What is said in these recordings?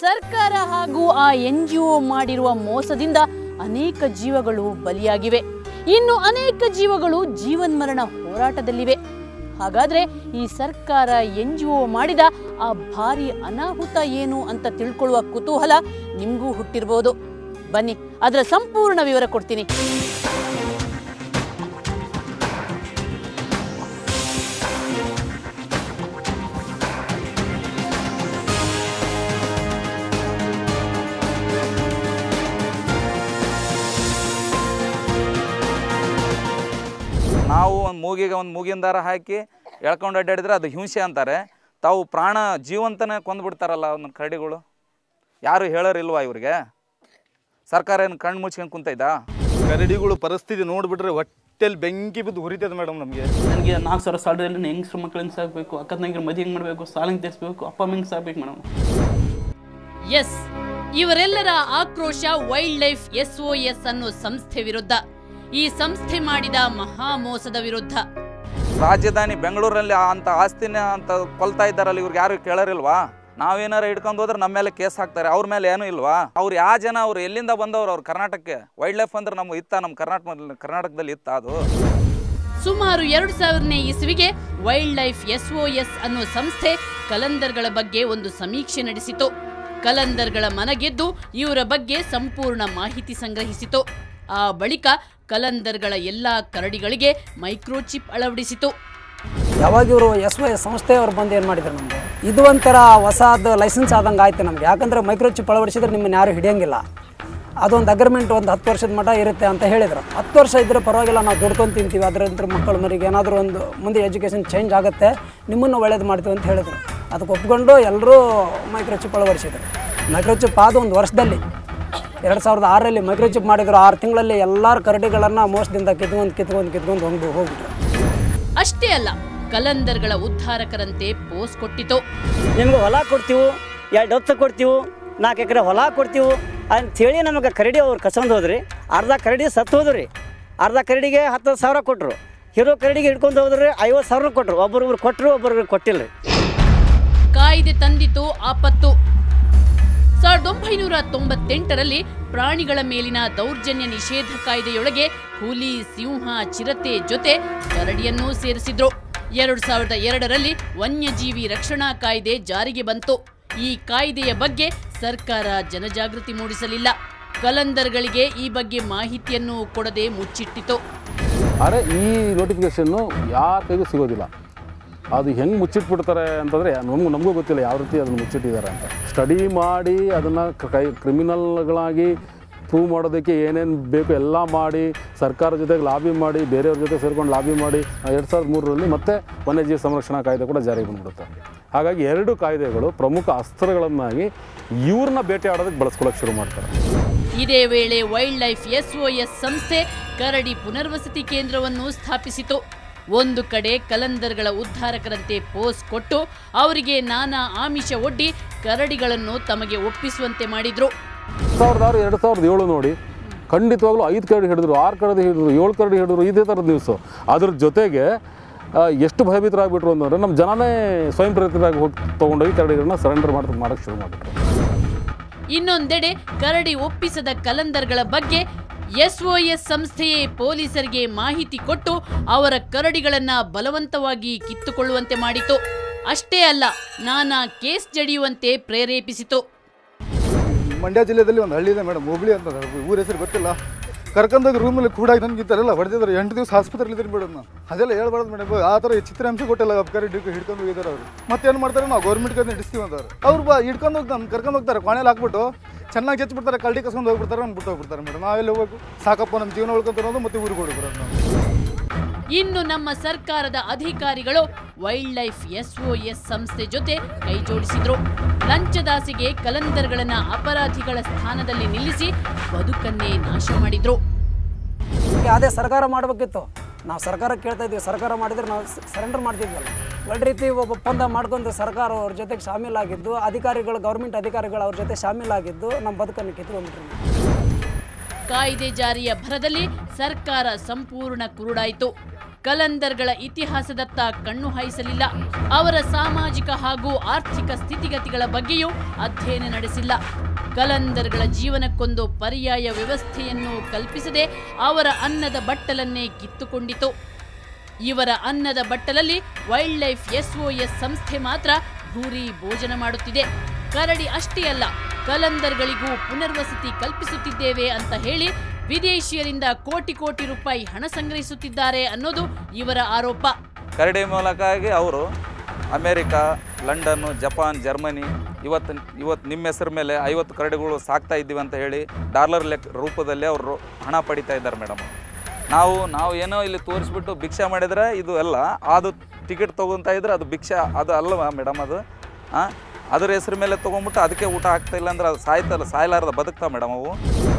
ಸರ್ಕಾರ ಹಾಗೂ ಆ ಎನ್ ಜಿ ಒ ಮಾಡಿರುವ ಮೋಸದಿಂದ ಅನೇಕ ಜೀವಗಳು ಬಲಿಯಾಗಿವೆ ಇನ್ನು ಅನೇಕ ಜೀವಗಳು ಜೀವನ್ಮರಣ ಹೋರಾಟದಲ್ಲಿವೆ ಹಾಗಾದ್ರೆ ಈ ಸರ್ಕಾರ ಎನ್ ಜಿ ಒ ಮಾಡಿದ ಆ ಭಾರಿ ಅನಾಹುತ ಏನು ಅಂತ ತಿಳ್ಕೊಳ್ಳುವ ಕುತೂಹಲ ನಿಮಗೂ ಹುಟ್ಟಿರ್ಬೋದು ಬನ್ನಿ ಅದರ ಸಂಪೂರ್ಣ ವಿವರ ಕೊಡ್ತೀನಿ ನಾವು ಒಂದು ಮೂಗಿಗೆ ಒಂದು ಮೂಗಿನ ದಾರ ಹಾಕಿ ಎಳ್ಕೊಂಡು ಅಡ್ಡಾಡಿದ್ರೆ ಅದು ಹಿಂಸೆ ಅಂತಾರೆ ತಾವು ಪ್ರಾಣ ಜೀವಂತನೇ ಕೊಂದ್ಬಿಡ್ತಾರಲ್ಲ ಅವನ್ನ ಕರಡಿಗಳು ಯಾರು ಹೇಳೋರಿಲ್ವಾ ಇವ್ರಿಗೆ ಸರ್ಕಾರ ಏನು ಕಣ್ಣು ಮುಚ್ಕೊಂಡು ಕುಂತೈತಾ ಕರಡಿಗಳು ಪರಿಸ್ಥಿತಿ ನೋಡ್ಬಿಟ್ರೆ ಹೊಟ್ಟೆಲಿ ಬೆಂಕಿ ಬಿದ್ದು ಹುರಿತದೆ ಮೇಡಮ್ ನಮಗೆ ನನಗೆ ನಾಲ್ಕು ಸಾವಿರ ಸಾಲದಲ್ಲಿ ಹೆಂಗಸ್ರ ಮಕ್ಕಳನ್ನ ಸಾಕಬೇಕು ಅಕ್ಕ ತಂಗಿರ ಮದುವೆ ಹೆಂಗೆ ಮಾಡಬೇಕು ಸಾಲ ಹೆಂಗೆ ತೀರಿಸ್ಬೇಕು ಅಪ್ಪ ಅಮ್ಮ ಹೆಂಗೆ ಸಾಕ್ಬೇಕು ಮೇಡಮ್ ಎಸ್ ಇವರೆಲ್ಲರ ಆಕ್ರೋಶ ವೈಲ್ಡ್ ಲೈಫ್ ಎಸ್ಒಎಸ್ ಅನ್ನೋ ಸಂಸ್ಥೆ ವಿರುದ್ಧ ಈ ಸಂಸ್ಥೆ ಮಾಡಿದ ಮಹಾ ಮೋಸದ ವಿರುದ್ಧ ರಾಜಧಾನಿ ಬೆಂಗಳೂರಲ್ಲಿ ಅಂತ ಆಸ್ತಿನ ಅಂತ ಕೊಲ್ತಾ ಇದ್ದಾರಲ್ಲ ಇವ್ರಿಗೆ ಯಾರು ಕೇಳೋರಿಲ್ವಾ ನಾವೇನಾರ ಹಿಡ್ಕೊಂಡು ಹೋದ್ರೆ ನಮ್ಮ ಮೇಲೆ ಕೇಸ್ ಹಾಕ್ತಾರೆ ಅವ್ರ ಮೇಲೆ ಏನೂ ಇಲ್ವಾ ಅವ್ರು ಯಾವ ಜನ ಅವ್ರು ಎಲ್ಲಿಂದ ಬಂದವ್ರು ಅವ್ರು ಕರ್ನಾಟಕಕ್ಕೆ ವೈಲ್ಡ್ ಲೈಫ್ ಅಂದ್ರೆ ನಮ್ಗೆ ಇತ್ತ ನಮ್ಮ ಕರ್ನಾಟಕ ಕರ್ನಾಟಕದಲ್ಲಿ ಇತ್ತ ಅದು ಸುಮಾರು ಎರಡು ಸಾವಿರನೇ ಇಸುವಿಗೆ ವೈಲ್ಡ್ ಲೈಫ್ ಎಸ್ಒಎಸ್ ಅನ್ನೋ ಸಂಸ್ಥೆ ಕಲಂದರ್ಗಳ ಬಗ್ಗೆ ಒಂದು ಸಮೀಕ್ಷೆ ನಡೆಸಿತು ಕಲಂದರ್ಗಳ ಮನಗೆದ್ದು ಇವರ ಬಗ್ಗೆ ಸಂಪೂರ್ಣ ಮಾಹಿತಿ ಸಂಗ್ರಹಿಸಿತು ಆ ಬಳಿಕ ಕಲಂದರ್ಗಳ ಎಲ್ಲಾ ಕರಡಿಗಳಿಗೆ ಮೈಕ್ರೋಚಿಪ್ ಅಳವಡಿಸಿತು ಯಾವಾಗ ಇವರು ಎಸ್ ವೈ ಸಂಸ್ಥೆಯವ್ರು ಬಂದು ಏನು ಮಾಡಿದ್ರು ನಮಗೆ ಇದು ಒಂಥರ ಹೊಸದು ಲೈಸೆನ್ಸ್ ಆದಂಗೆ ಆಯ್ತು ನಮಗೆ ಯಾಕಂದರೆ ಮೈಕ್ರೋಚಿಪ್ ಅಳವಡಿಸಿದ್ರೆ ನಿಮ್ಮನ್ನು ಯಾರು ಹಿಡಿಯಂಗಿಲ್ಲ ಅದೊಂದು ಅಗ್ರಿಮೆಂಟ್ ಒಂದು ಹತ್ತು ವರ್ಷದ ಮಟ್ಟ ಇರುತ್ತೆ ಅಂತ ಹೇಳಿದರು ಹತ್ತು ವರ್ಷ ಇದ್ದರೆ ಪರವಾಗಿಲ್ಲ ನಾವು ದುಡ್ಕೊಂಡು ತಿಂತೀವಿ ಅದರಂತರ ಮಕ್ಕಳು ಮರಿಗೆ ಏನಾದರೂ ಒಂದು ಮುಂದೆ ಎಜುಕೇಷನ್ ಚೇಂಜ್ ಆಗುತ್ತೆ ನಿಮ್ಮನ್ನು ಒಳ್ಳೇದು ಮಾಡ್ತೀವಿ ಅಂತ ಹೇಳಿದರು ಅದಕ್ಕೆ ಒಪ್ಕೊಂಡು ಎಲ್ಲರೂ ಮೈಕ್ರೋಚಿಪ್ ಅಳವಡಿಸಿದ್ರು ಮೈಕ್ರೋಚಿಪ್ ಆದ ಒಂದು ವರ್ಷದಲ್ಲಿ ಎರಡು ಸಾವಿರದ ಆರರಲ್ಲಿ ಮೈಕ್ರೋಚಿಪ್ ಮಾಡಿದ್ರು ಆರು ತಿಂಗಳಲ್ಲಿ ಎಲ್ಲರ ಕರಡಿಗಳನ್ನು ಮೋಸದಿಂದ ಕಿತ್ಕೊಂಡು ಕಿತ್ಕೊಂಡು ಕಿತ್ಕೊಂಡು ಹೋಗಿ ಹೋಗ್ಬಿಟ್ರು ಅಷ್ಟೇ ಅಲ್ಲ ಕಲಂದರ್ಗಳ ಉದ್ಧಾರಕರಂತೆ ಪೋಸ್ ಕೊಟ್ಟಿತು ನಿಮ್ಗೆ ಹೊಲ ಕೊಡ್ತೀವಿ ಎರಡು ಹೊತ್ತು ಕೊಡ್ತೀವಿ ನಾಲ್ಕು ಎಕರೆ ಹೊಲ ಕೊಡ್ತೀವಿ ಅಂಥೇಳಿ ನಮಗೆ ಕರಡಿ ಅವ್ರು ಕಸ್ಕೊಂಡು ಹೋದ್ರಿ ಅರ್ಧ ಕರಡಿ ಸತ್ತು ಹೋದ್ರಿ ಅರ್ಧ ಕರಡಿಗೆ ಹತ್ತು ಸಾವಿರ ಕೊಟ್ಟರು ಹೀರೋ ಕರಡಿಗೆ ಹಿಡ್ಕೊಂಡು ಹೋದ್ರಿ ಐವತ್ತು ಸಾವಿರ ಕೊಟ್ಟರು ಒಬ್ಬರೊಬ್ರು ಕೊಟ್ಟರು ಒಬ್ಬರೊಬ್ರು ಕೊಟ್ಟಿಲ್ಲ ರೀ ಕಾಯ್ದೆ ತಂದಿತು ಆಪತ್ತು ಸಾವಿರದ ಒಂಬೈನೂರ ತೊಂಬತ್ತೆಂಟರಲ್ಲಿ ಪ್ರಾಣಿಗಳ ಮೇಲಿನ ದೌರ್ಜನ್ಯ ನಿಷೇಧ ಕಾಯ್ದೆಯೊಳಗೆ ಹುಲಿ ಸಿಂಹ ಚಿರತೆ ಜೊತೆ ಕರಡಿಯನ್ನೂ ಸೇರಿಸಿದ್ರು ಎರಡು ಸಾವಿರದ ಎರಡರಲ್ಲಿ ವನ್ಯಜೀವಿ ರಕ್ಷಣಾ ಕಾಯ್ದೆ ಜಾರಿಗೆ ಬಂತು ಈ ಕಾಯ್ದೆಯ ಬಗ್ಗೆ ಸರ್ಕಾರ ಜನಜಾಗೃತಿ ಮೂಡಿಸಲಿಲ್ಲ ಕಲಂದರ್ಗಳಿಗೆ ಈ ಬಗ್ಗೆ ಮಾಹಿತಿಯನ್ನು ಕೊಡದೆ ಮುಚ್ಚಿಟ್ಟಿತು ಆದರೆ ಈ ನೋಟಿಫಿಕೇಷನ್ನು ಯಾರ ಕೈಗೂ ಸಿಗೋದಿಲ್ಲ ಅದು ಹೆಂಗೆ ಮುಚ್ಚಿಟ್ಬಿಡ್ತಾರೆ ಅಂತಂದರೆ ನಮಗೂ ನಮಗೂ ಗೊತ್ತಿಲ್ಲ ಯಾವ ರೀತಿ ಅದನ್ನು ಮುಚ್ಚಿಟ್ಟಿದ್ದಾರೆ ಅಂತ ಸ್ಟಡಿ ಮಾಡಿ ಅದನ್ನು ಕೈ ಕ್ರಿಮಿನಲ್ಗಳಾಗಿ ಪ್ರೂವ್ ಮಾಡೋದಕ್ಕೆ ಏನೇನು ಬೇಕು ಎಲ್ಲ ಮಾಡಿ ಸರ್ಕಾರ ಜೊತೆಗೆ ಲಾಬಿ ಮಾಡಿ ಬೇರೆಯವ್ರ ಜೊತೆ ಸೇರ್ಕೊಂಡು ಲಾಬಿ ಮಾಡಿ ಎರಡು ಸಾವಿರದ ಮೂರರಲ್ಲಿ ಮತ್ತೆ ವನ್ಯಜೀವಿ ಸಂರಕ್ಷಣಾ ಕಾಯ್ದೆ ಕೂಡ ಜಾರಿಗೆ ಬಂದ್ಬಿಡುತ್ತೆ ಹಾಗಾಗಿ ಎರಡು ಕಾಯ್ದೆಗಳು ಪ್ರಮುಖ ಅಸ್ತ್ರಗಳನ್ನಾಗಿ ಇವ್ರನ್ನ ಬೇಟೆ ಆಡೋದಕ್ಕೆ ಬಳಸ್ಕೊಳ್ಳೋಕೆ ಶುರು ಮಾಡ್ತಾರೆ ಇದೇ ವೇಳೆ ವೈಲ್ಡ್ ಲೈಫ್ ಎಸ್ಒಎಸ್ ಸಂಸ್ಥೆ ಕರಡಿ ಪುನರ್ವಸತಿ ಕೇಂದ್ರವನ್ನು ಸ್ಥಾಪಿಸಿತು ಒಂದು ಕಡೆ ಕಲಂದರ್ಗಳ ಉದ್ಧಾರಕರಂತೆ ಪೋಸ್ ಕೊಟ್ಟು ಅವರಿಗೆ ನಾನಾ ಆಮಿಷ ಒಡ್ಡಿ ಕರಡಿಗಳನ್ನು ತಮಗೆ ಒಪ್ಪಿಸುವಂತೆ ಮಾಡಿದ್ರು ಸಾವಿರದ ಆರು ಎರಡು ಸಾವಿರದ ಏಳು ನೋಡಿ ಖಂಡಿತವಾಗ್ಲೂ ಐದು ಕರಡಿ ಹಿಡಿದ್ರು ಆರು ಕರಡಿ ಹಿಡಿದ್ರು ಏಳು ಕರಡಿ ಹಿಡಿದ್ರು ಇದೇ ಥರದ ನ್ಯೂಸು ಅದ್ರ ಜೊತೆಗೆ ಆ, ಎಷ್ಟು ಭಯಭೀತರಾಗ್ಬಿಟ್ರು ಅಂತಂದರೆ ನಮ್ಮ ಜನನೇ ಸ್ವಯಂ ಪ್ರೇರಿತರಾಗಿ ಹೋಗಿ ತೊಗೊಂಡೋಗಿ ಕರಡಿಗಳನ್ನ ಸರೆಂಡರ್ ಮಾಡಿ ಮಾಡೋಕ್ಕೆ ಶುರು ಮಾಡಿಬಿಟ್ರು ಇನ್ನೊಂದೆಡೆ ಕರಡಿ ಒಪ್ಪಿಸದ ಕಲಂದರ್ಗಳ ಬಗ್ಗೆ ಎಸ್ಒಎಸ್ ಸಂಸ್ಥೆಯೇ ಪೊಲೀಸರಿಗೆ ಮಾಹಿತಿ ಕೊಟ್ಟು ಅವರ ಕರಡಿಗಳನ್ನ ಬಲವಂತವಾಗಿ ಕಿತ್ತುಕೊಳ್ಳುವಂತೆ ಮಾಡಿತು ಅಷ್ಟೇ ಅಲ್ಲ ನಾನಾ ಕೇಸ್ ಜಡಿಯುವಂತೆ ಪ್ರೇರೇಪಿಸಿತು ಮಂಡ್ಯ ಜಿಲ್ಲೆಯಲ್ಲಿ ಒಂದು ಹಳ್ಳಿ ಇದೆ ಮೇಡಮ್ ಹುಬ್ಳಿ ಅಂತ ಊರ ಹೆಸರು ಗೊತ್ತಿಲ್ಲ ಕರ್ಕೊಂಡೋಗಿ ರೂಮಲ್ಲಿ ಕೂಡ ನನಗೆ ಈ ಥರ ಎಲ್ಲ ಹೊಡೆದಿದ್ದಾರೆ ಎಂಟು ದಿವಸ ಆಸ್ಪತ್ರೆಲಿ ಇದ್ದೀನಿ ಮೇಡಮ್ ನಾನು ಅದೆಲ್ಲ ಹೇಳ್ಬಾರ್ದು ಮೇಡಮ್ ಆ ಥರ ಚಿತ್ರಾಂಶ ಕೊಟ್ಟಿಲ್ಲ ಅಬ್ಕಾರಿ ಹಿಡ್ಕೊಂಡು ಹಿಡ್ಕೊಂಡು ಹೋಗಿದ್ದಾರೆ ಅವರು ಮತ್ತೇನು ಮಾಡ್ತಾರೆ ನಾವು ಗೌರ್ಮೆಂಟ್ ಕಡೆ ಹಿಡಿಸ್ತೀವಿ ಅಂತಾರೆ ಅವ್ರು ಬಾ ಹಿಡ್ಕೊಂಡು ಹೋಗಿ ನಮ್ಮ ಕರ್ಕೊಂಡು ಹೋಗ್ತಾರೆ ಕೊನೆಯಲ್ಲಿ ಹಾಕ್ಬಿಟ್ಟು ಚೆನ್ನಾಗಿ ಬಿಡ್ತಾರೆ ಕಳ್ಳಿ ಕಸ್ಕೊಂಡು ಹೋಗ್ಬಿಡ್ತಾರೆ ಅಂದ್ಬಿಟ್ಟು ಹೋಗ್ಬಿಡ್ತಾರೆ ಮೇಡಮ್ ನಾವೆಲ್ಲ ಹೋಗ್ಬೇಕು ಸಾಕಪ್ಪ ನಮ್ಮ ಜೀವನ ಉಳ್ಕೊಂತ ಮತ್ತೆ ಊರಿಗೆ ಹೊಡಿಬಿಡೋದು ನಾವು ಇನ್ನು ನಮ್ಮ ಸರ್ಕಾರದ ಅಧಿಕಾರಿಗಳು ವೈಲ್ಡ್ ಲೈಫ್ ಎಸ್ಒಎಸ್ ಸಂಸ್ಥೆ ಜೊತೆ ಕೈ ಜೋಡಿಸಿದ್ರು ಲಂಚದಾಸಿಗೆ ಕಲಂದರ್ಗಳನ್ನ ಅಪರಾಧಿಗಳ ಸ್ಥಾನದಲ್ಲಿ ನಿಲ್ಲಿಸಿ ಬದುಕನ್ನೇ ನಾಶ ಮಾಡಿದ್ರು ಈಗ ಅದೇ ಸರ್ಕಾರ ಮಾಡಬೇಕಿತ್ತು ನಾವು ಸರ್ಕಾರ ಕೇಳ್ತಾ ಇದ್ವಿ ಸರ್ಕಾರ ಮಾಡಿದ್ರೆ ನಾವು ಸರೆಂಡರ್ ಮಾಡ್ತಿದ್ವಲ್ಲ ಒಳ್ಳೆ ರೀತಿ ಒಬ್ಬ ಒಪ್ಪಂದ ಮಾಡ್ಕೊಂಡು ಸರ್ಕಾರ ಅವ್ರ ಜೊತೆಗೆ ಶಾಮೀಲಾಗಿದ್ದು ಅಧಿಕಾರಿಗಳು ಗೌರ್ಮೆಂಟ್ ಅಧಿಕಾರಿಗಳು ಅವ್ರ ಜೊತೆ ಶಾಮೀಲಾಗಿದ್ದು ನಮ್ಮ ಬದುಕನ್ನು ಕಿತ್ಕೊಂಡ್ಬಿಟ್ರು ಕಾಯ್ದೆ ಜಾರಿಯ ಭರದಲ್ಲಿ ಸರ್ಕಾರ ಸಂಪೂರ್ಣ ಕುರುಡಾಯಿತು ಕಲಂದರ್ಗಳ ಇತಿಹಾಸದತ್ತ ಕಣ್ಣು ಹಾಯಿಸಲಿಲ್ಲ ಅವರ ಸಾಮಾಜಿಕ ಹಾಗೂ ಆರ್ಥಿಕ ಸ್ಥಿತಿಗತಿಗಳ ಬಗ್ಗೆಯೂ ಅಧ್ಯಯನ ನಡೆಸಿಲ್ಲ ಕಲಂದರ್ಗಳ ಜೀವನಕ್ಕೊಂದು ಪರ್ಯಾಯ ವ್ಯವಸ್ಥೆಯನ್ನು ಕಲ್ಪಿಸದೆ ಅವರ ಅನ್ನದ ಬಟ್ಟಲನ್ನೇ ಕಿತ್ತುಕೊಂಡಿತು ಇವರ ಅನ್ನದ ಬಟ್ಟಲಲ್ಲಿ ವೈಲ್ಡ್ ಲೈಫ್ ಎಸ್ಒಎಸ್ ಸಂಸ್ಥೆ ಮಾತ್ರ ಭೂರಿ ಭೋಜನ ಮಾಡುತ್ತಿದೆ ಕರಡಿ ಅಷ್ಟೇ ಅಲ್ಲ ಕಲಂದರ್ಗಳಿಗೂ ಪುನರ್ವಸತಿ ಕಲ್ಪಿಸುತ್ತಿದ್ದೇವೆ ಅಂತ ಹೇಳಿ ವಿದೇಶಿಯರಿಂದ ಕೋಟಿ ಕೋಟಿ ರೂಪಾಯಿ ಹಣ ಸಂಗ್ರಹಿಸುತ್ತಿದ್ದಾರೆ ಅನ್ನೋದು ಇವರ ಆರೋಪ ಕರಡಿ ಮೂಲಕವಾಗಿ ಅವರು ಅಮೇರಿಕಾ ಲಂಡನ್ನು ಜಪಾನ್ ಜರ್ಮನಿ ಇವತ್ತು ಇವತ್ತು ನಿಮ್ಮ ಹೆಸರು ಮೇಲೆ ಐವತ್ತು ಕರಡಿಗಳು ಸಾಕ್ತಾ ಇದ್ದೀವಿ ಅಂತ ಹೇಳಿ ಡಾಲರ್ ಲೆಕ್ಕ ರೂಪದಲ್ಲಿ ಅವರು ಹಣ ಪಡಿತಾ ಇದ್ದಾರೆ ಮೇಡಮ್ ನಾವು ನಾವು ಏನೋ ಇಲ್ಲಿ ತೋರಿಸ್ಬಿಟ್ಟು ಭಿಕ್ಷೆ ಮಾಡಿದ್ರೆ ಇದು ಅಲ್ಲ ಅದು ಟಿಕೆಟ್ ತೊಗೊತಾ ಇದ್ರೆ ಅದು ಭಿಕ್ಷೆ ಅದು ಅಲ್ವಾ ಮೇಡಮ್ ಅದು ಹಾಂ ಅದ್ರ ಹೆಸರು ಮೇಲೆ ತೊಗೊಂಬಿಟ್ಟು ಅದಕ್ಕೆ ಊಟ ಆಗ್ತಾ ಇಲ್ಲ ಅಂದ್ರೆ ಅದು ಸಾಯ್ತಲ್ಲ ಸಾಯ್ಲಾರ್ದ ಬದುಕ್ತಾ ಮೇಡಮ್ ಅವು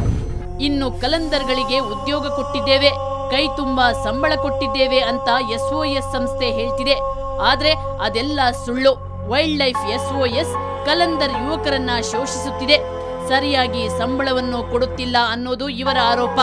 ಇನ್ನು ಕಲಂದರ್ಗಳಿಗೆ ಉದ್ಯೋಗ ಕೊಟ್ಟಿದ್ದೇವೆ ಕೈ ತುಂಬಾ ಸಂಬಳ ಕೊಟ್ಟಿದ್ದೇವೆ ಅಂತ ಎಸ್ಒಎಸ್ ಸಂಸ್ಥೆ ಹೇಳ್ತಿದೆ ಆದ್ರೆ ಅದೆಲ್ಲ ಸುಳ್ಳು ವೈಲ್ಡ್ ಲೈಫ್ ಎಸ್ಒಎಸ್ ಕಲಂದರ್ ಯುವಕರನ್ನ ಶೋಷಿಸುತ್ತಿದೆ ಸರಿಯಾಗಿ ಸಂಬಳವನ್ನು ಕೊಡುತ್ತಿಲ್ಲ ಅನ್ನೋದು ಇವರ ಆರೋಪ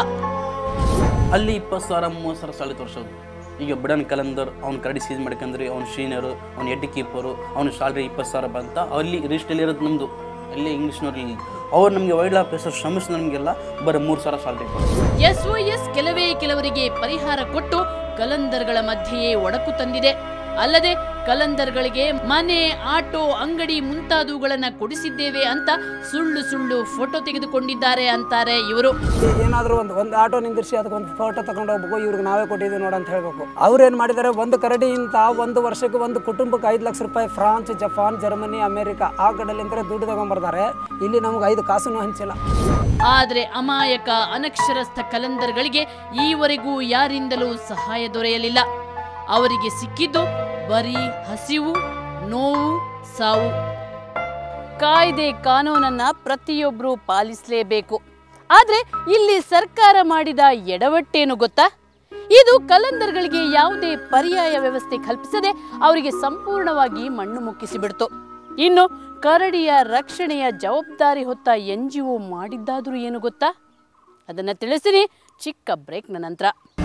ಅಲ್ಲಿ ಇಪ್ಪತ್ತು ಸಾವಿರ ಮೂವತ್ತು ಸಾವಿರ ಸಾಲಿ ತೋರಿಸೋದು ಈಗ ಬಿಡನ್ ಕಲಂದರ್ ಅವ್ನು ಕರಡಿ ಸೀಸ್ ಮಾಡ್ಕೊಂಡ್ರಿ ಅವ್ನು ಶೀನರು ಅವ್ನು ಎಡ್ಡಿ ಕೀಪರು ಅವ್ನ ಸ್ಯಾಲ್ರಿ ಇಪ್ಪತ್ತು ಸಾವಿರ ಬಂತ ಅಲ್ಲಿ ರಿಜಿಸ್ಟಲ್ಲಿ ಇರೋದು ನಮ್ಮದು ಅಲ್ಲಿ ಇಂಗ್ಲೀಷ್ನವ್ರಲ್ಲಿ ಅವ್ರು ನಮಗೆ ವೈಲ್ಡ್ ಲೈಫ್ ಹೆಸರು ಶ್ರಮಿಸಿ ನಮಗೆಲ್ಲ ಬರೀ ಮೂರು ಸಾವಿರ ಸ್ಯಾಲ್ರಿ ಕೊಡೋದು ಎಸ್ಒಎಸ್ ಕೆಲವೇ ಕೆಲವರಿಗೆ ಪರಿಹಾರ ಕೊಟ್ಟು ಕಲಂದರ್ಗಳ ಮಧ್ಯೆಯೇ ಒಡಕು ತಂದಿದೆ ಅಲ್ಲದೆ ಕಲಂದರ್ಗಳಿಗೆ ಮನೆ ಆಟೋ ಅಂಗಡಿ ಮುಂತಾದವುಗಳನ್ನ ಕೊಡಿಸಿದ್ದೇವೆ ಅಂತ ಸುಳ್ಳು ಸುಳ್ಳು ಫೋಟೋ ತೆಗೆದುಕೊಂಡಿದ್ದಾರೆ ಅಂತಾರೆ ಇವರು ಏನಾದರೂ ಒಂದು ಒಂದು ಆಟೋ ನಿಂದಿರಿಸಿ ಅದಕ್ಕೆ ಒಂದು ಫೋಟೋ ತಗೊಂಡು ಹೋಗ್ಬೇಕು ಇವ್ರಿಗೆ ನಾವೇ ಕೊಟ್ಟಿದ್ದೀವಿ ನೋಡು ಅಂತ ಹೇಳಬೇಕು ಅವ್ರು ಏನು ಮಾಡಿದ್ದಾರೆ ಒಂದು ಕರಡಿಯಿಂದ ಒಂದು ವರ್ಷಕ್ಕೆ ಒಂದು ಕುಟುಂಬಕ್ಕೆ ಐದು ಲಕ್ಷ ರೂಪಾಯಿ ಫ್ರಾನ್ಸ್ ಜಪಾನ್ ಜರ್ಮನಿ ಅಮೇರಿಕ ಆ ಕಡೆಲಿಂದ ದುಡ್ಡು ತಗೊಂಬರ್ತಾರೆ ಇಲ್ಲಿ ನಮ್ಗೆ ಐದು ಕಾಸನ್ನು ಹಂಚಿಲ್ಲ ಆದ್ರೆ ಅಮಾಯಕ ಅನಕ್ಷರಸ್ಥ ಕಲಂದರ್ಗಳಿಗೆ ಈವರೆಗೂ ಯಾರಿಂದಲೂ ಸಹಾಯ ದೊರೆಯಲಿಲ್ಲ ಅವರಿಗೆ ಸಿಕ್ಕಿದ್ದು ಬರೀ ಹಸಿವು ನೋವು ಸಾವು ಕಾಯ್ದೆ ಕಾನೂನನ್ನ ಪ್ರತಿಯೊಬ್ಬರು ಪಾಲಿಸಲೇಬೇಕು ಆದ್ರೆ ಇಲ್ಲಿ ಸರ್ಕಾರ ಮಾಡಿದ ಎಡವಟ್ಟೇನು ಗೊತ್ತಾ ಇದು ಕಲಂದರ್ಗಳಿಗೆ ಯಾವುದೇ ಪರ್ಯಾಯ ವ್ಯವಸ್ಥೆ ಕಲ್ಪಿಸದೆ ಅವರಿಗೆ ಸಂಪೂರ್ಣವಾಗಿ ಮಣ್ಣು ಮುಕ್ಕಿಸಿಬಿಡ್ತು ಇನ್ನು ಕರಡಿಯ ರಕ್ಷಣೆಯ ಜವಾಬ್ದಾರಿ ಹೊತ್ತ ಎನ್ ಜಿ ಒ ಮಾಡಿದ್ದಾದ್ರೂ ಏನು ಗೊತ್ತಾ ಅದನ್ನು ತಿಳಿಸಿರಿ ಚಿಕ್ಕ ಬ್ರೇಕ್ನ ನಂತರ